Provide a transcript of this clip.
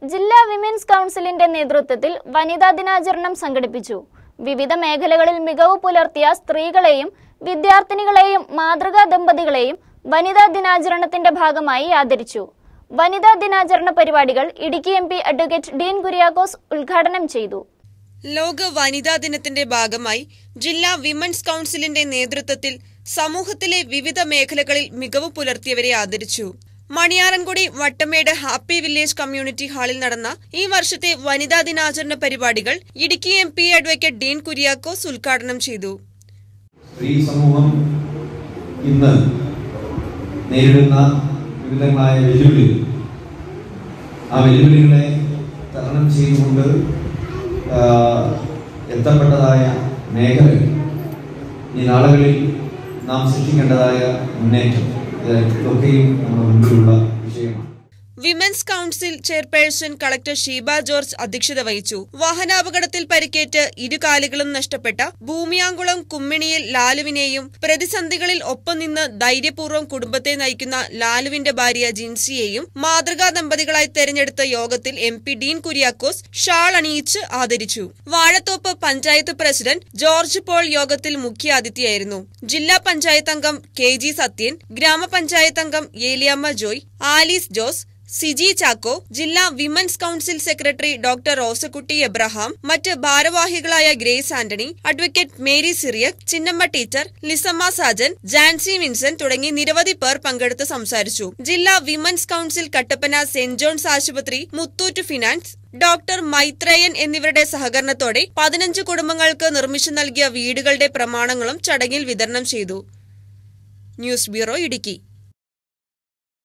ജില്ലാ വിമൻസ് കൗൺസിലിന്റെ നേതൃത്വത്തിൽ വനിതാ ദിനാചരണം സംഘടിപ്പിച്ചു വിവിധ മേഖലകളിൽ മികവ് പുലർത്തിയ സ്ത്രീകളെയും വിദ്യാർത്ഥിനികളെയും മാതൃകാ ദമ്പതികളെയും വനിതാ ദിനാചരണത്തിന്റെ ഭാഗമായി ആദരിച്ചു വനിതാ ദിനാചരണ പരിപാടികൾ Idukki M P advocate Dean Kuriakose ഉദ്ഘാടനം ചെയ്തു ലോക വനിതാ ദിനത്തിന്റെ ഭാഗമായി ജില്ലാ വിമൻസ് കൌൺസിലിന്റെ നേതൃത്വത്തിൽ സമൂഹത്തിലെ വിവിധ മേഖലകളിൽ മികവ് പുലർത്തിയവരെ ആദരിച്ചു Maniyarankudi Vattamedu happy village community ഹാളിൽ നടന്ന ഈ വർഷത്തെ വനിതാ ദിനാചരണ പരിപാടികൾ Idukki M P advocate Dean Kuriakose ഉദ്ഘാടനം ചെയ്തു സ്ത്രീ സമൂഹം ഇന്ന് നേരിടുന്ന വിവിധങ്ങളായ വെല്ലുവിളികൾ ആ വെല്ലുവിളികളെ തരണം ചെയ്തുകൊണ്ട് ആ, എത്തപ്പെട്ടതായ മേഖലകൾ ഈ നാളുകളിൽ നാം സൃഷ്ടിക്കേണ്ടതായ മുന്നേറ്റം ഇത് ഇതൊക്കെയും നമ്മുടെ മുമ്പിലുള്ള വിഷയമാണ് women's council chairperson collector Sheeba George അധ്യക്ഷത വഹിച്ചു വാഹനാപകടത്തിൽ പരിക്കേറ്റ് ഇരുകാലുകളും നഷ്ടപ്പെട്ട ഭൂമിയാങ്കുളം കുമ്മിണിയിൽ ലാലുവിനെയും പ്രതിസന്ധികളിൽ ഒപ്പം നിന്ന് ധൈര്യപൂർവ്വം കുടുംബത്തെ നയിക്കുന്ന ലാലുവിന്റെ ഭാര്യ ജിൻസിയെയും മാതൃകാ ദമ്പതികളായി തെരഞ്ഞെടുത്ത യോഗത്തിൽ M P Dean Kuriakose shawl അണിയിച്ച് ആദരിച്ചു വാഴത്തോപ്പ് പഞ്ചായത്ത് പ്രസിഡന്റ് ജോർജ് പോൾ യോഗത്തിൽ മുഖ്യാതിഥിയായിരുന്നു ജില്ലാ പഞ്ചായത്ത് അംഗം കെ ജി സത്യൻ ഗ്രാമപഞ്ചായത്ത് അംഗം ഏലിയമ്മ ജോയ് ആലീസ് ജോസ് സിജി ചാക്കോ ജില്ലാ women's council secretary doctor Rosakutty Abraham മറ്റ് ഭാരവാഹികളായ ഗ്രേസ് ആന്റണി അഡ്വക്കേറ്റ് മേരി സിറിയക് ചിന്നമ്മ ടീച്ചർ ലിസമ്മ സാജൻ ജാൻസി വിൻസെന്റ് തുടങ്ങി നിരവധി പേർ പങ്കെടുത്ത് സംസാരിച്ചു ജില്ലാ women's council Kattappana saint John's ആശുപത്രി മുത്തൂറ്റ് ഫിനാൻസ് ഡോക്ടർ മൈത്രേയൻ എന്നിവരുടെ സഹകരണത്തോടെ പതിനഞ്ച് കുടുംബങ്ങൾക്ക് നിർമ്മിച്ചു നൽകിയ വീടുകളുടെ പ്രമാണങ്ങളും ചടങ്ങിൽ വിതരണം ചെയ്തു ന്യൂസ് ബ്യൂറോ ഇടുക്കി